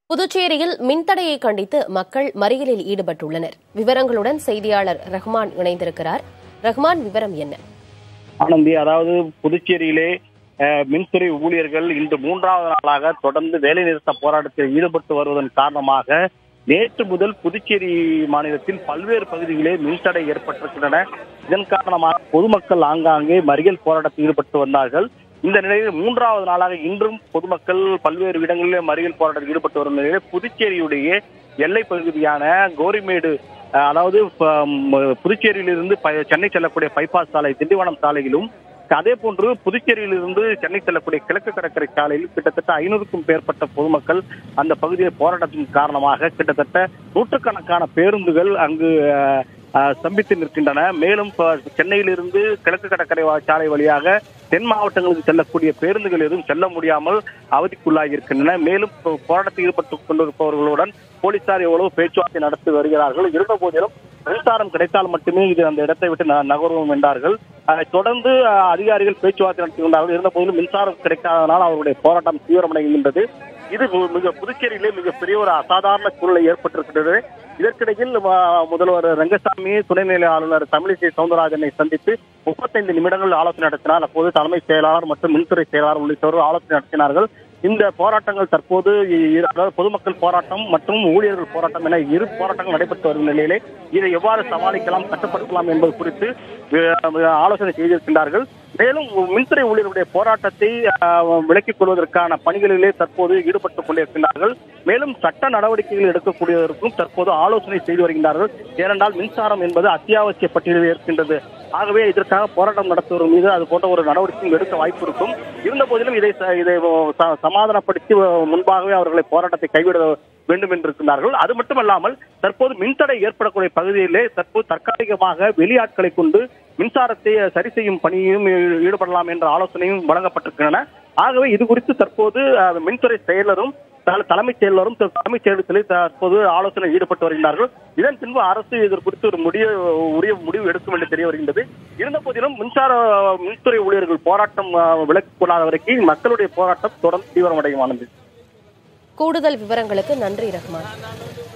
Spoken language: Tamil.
புதுச்சேரியில் மின்தடையை கண்டித்து மக்கள் மறியலில் ஈடுபட்டுள்ளனர் விவரங்களுடன் செய்தியாளர் ரஹ்மான் இணைந்திருக்கிறார் ரஹ்மான் விவரம் என்ன ஆனந்தி அதாவது புதுச்சேரியிலே அஹ், மின்துறை ஊழியர்கள் இன்று மூன்றாவது நாளாக தொடர்ந்து வேலைநிறுத்த போராட்டத்தில் ஈடுபட்டு வருவதன் காரணமாக நேற்று முதல் புதுச்சேரி மாநிலத்தில் பல்வேறு பகுதிகளிலே மின்தடை ஏற்பட்டிருக்கின்றன இதன் காரணமாக பொதுமக்கள் ஆங்காங்கே மறியல் போராட்டத்தில் ஈடுபட்டு வந்தார்கள் இந்த நிலையில் மூன்றாவது நாளாக இன்றும் பொதுமக்கள் பல்வேறு இடங்களிலே மறியல் போராட்டத்தில் ஈடுபட்டு வரும் நிலையில் புதுச்சேரியுடைய எல்லை பகுதியான கோரிமேடு அஹ், அதாவது ப- ம், புதுச்சேரியிலிருந்து ப- சென்னை செல்லக்கூடிய பைபாஸ் சாலை திண்டிவனம் சாலையிலும் அதே போன்று புதுச்சேரியிலிருந்து சென்னை செல்லக்கூடிய கிழக்கு கடற்கரை சாலையில் கிட்டத்தட்ட ஐநூறுக்கும் மேற்பட்ட பொதுமக்கள் அந்த பகுதியில் போராட்டத்தின் காரணமாக கிட்டத்தட்ட நூற்றுக்கணக்கான பேருந்துகள் அங்கு அஹ், அஹ், ஸ்தம்பித்து நிற்கின்றன மேலும் ப- சென்னையிலிருந்து கிழக்கு கடற்கரை வா- சாலை வழியாக தென் மாவட்டங்களுக்கு செல்லக்கூடிய பேருந்துகள் எதுவும் செல்ல முடியாமல் அவதிக்குள்ளாகி இருக்கின்றன மேலும் போ- போராட்டத்தில் ஈடுபட்டுக் கொண்டிருப்பவர்களுடன் போலீசார் எவ்வளவு பேச்சுவார்த்தை நடத்தி வருகிறார்கள் இருந்த போதிலும் மின்சாரம் கிடைத்தால் மட்டுமே இது அந்த இடத்தை விட்டு ந- நகருவோம் என்றார்கள் அதைத் தொடர்ந்து அஹ், அதிகாரிகள் பேச்சுவார்த்தை நடத்தி கொண்டார்கள் இருந்த போதிலும் மின்சாரம் கிடைக்காதனால் அவருடைய போராட்டம் தீவிரமடைகின்றது இது மு- மிக புதுச்சேரியிலே மிகப்பெரிய ஒரு அசாதாரண சூழ்நிலை ஏற்பட்டிருக்கிறது இதற்கிடையில் ம- முதல்வர் ரங்கசாமி துணைநிலை ஆளுநர் தமிழிசை சவுந்தரராஜனை சந்தித்து முப்பத்தைந்து நிமிடங்கள் ஆலோசனை நடத்தினார் அப்போது தலைமை செயலாளர் மற்றும் மின்துறை செயலாளர் உள்ளிட்டோர் ஆலோசனை நடத்தினார்கள் இந்த போராட்டங்கள் தற்போது இ- இரு- அதாவது பொதுமக்கள் போராட்டம் மற்றும் ஊழியர்கள் போராட்டம் என இரு போராட்டங்கள் நடைபெற்று வரும் நிலையிலே இதை எவ்வாறு சமாளிக்கலாம் கட்டுப்படுத்தலாம் என்பது குறித்து வி- ஆலோசனை செய்திருக்கின்றார்கள் மேலும் மின்துறை ஊழியர்களுடைய போராட்டத்தை அஹ், விலக்கிக் கொள்வதற்கான பணிகளிலே தற்போது ஈடுபட்டுக் கொண்டிருக்கின்றார்கள் மேலும் சட்ட நடவடிக்கைகள் எடுக்கக்கூடியதற்கும் தற்போது ஆலோசனை செய்து வருகின்றார்கள் ஏனென்றால் மின்சாரம் என்பது அத்தியாவசிய பட்டியலில் இருக்கின்றது ஆகவே இதற்காக போராட்டம் நடத்துவோர் மீது அது போன்ற ஒரு நடவடிக்கையும் எடுக்க வாய்ப்பு இருக்கும் இருந்த போதிலும் இதை ச- இதை ச- சமாதானப்படுத்தி முன்பாகவே அவர்களை போராட்டத்தை கைவிட வேண்டும் என்று இருக்கிறார்கள் அது மட்டுமல்லாமல் தற்போது மின்தடை ஏற்படக்கூடிய பகுதியிலே தற்போது தற்காலிகமாக வெளியாட்களை கொண்டு மின்சாரத்தை சரி செய்யும் பணியும் ஈ- ஈடுபடலாம் என்ற ஆலோசனையும் வழங்கப்பட்டிருக்கின்றன ஆகவே இது குறித்து தற்போது அஹ், மின்துறை செயலரும் தல- தலைமைச் செயலரும் த- தலைமைச் செயலத்தில் தற்போது ஆலோசனை ஈடுபட்டு வருகின்றார்கள் இதன் பின்பு அரசு இது குறித்து ஒரு முடிய உரிய முடிவு எடுக்கும் என்று தெரிய வருகின்றது இருந்த போதிலும் மின்சார மின்துறை ஊழியர்கள் போராட்டம் அஹ், விலக்கிக் கொள்ளாத வரைக்கும் மக்களுடைய போராட்டம் தொடர்ந்து தீவிரமடையும் ஆனது கூடுதல் விவரங்களுக்கு நன்றி ரஹ்மான்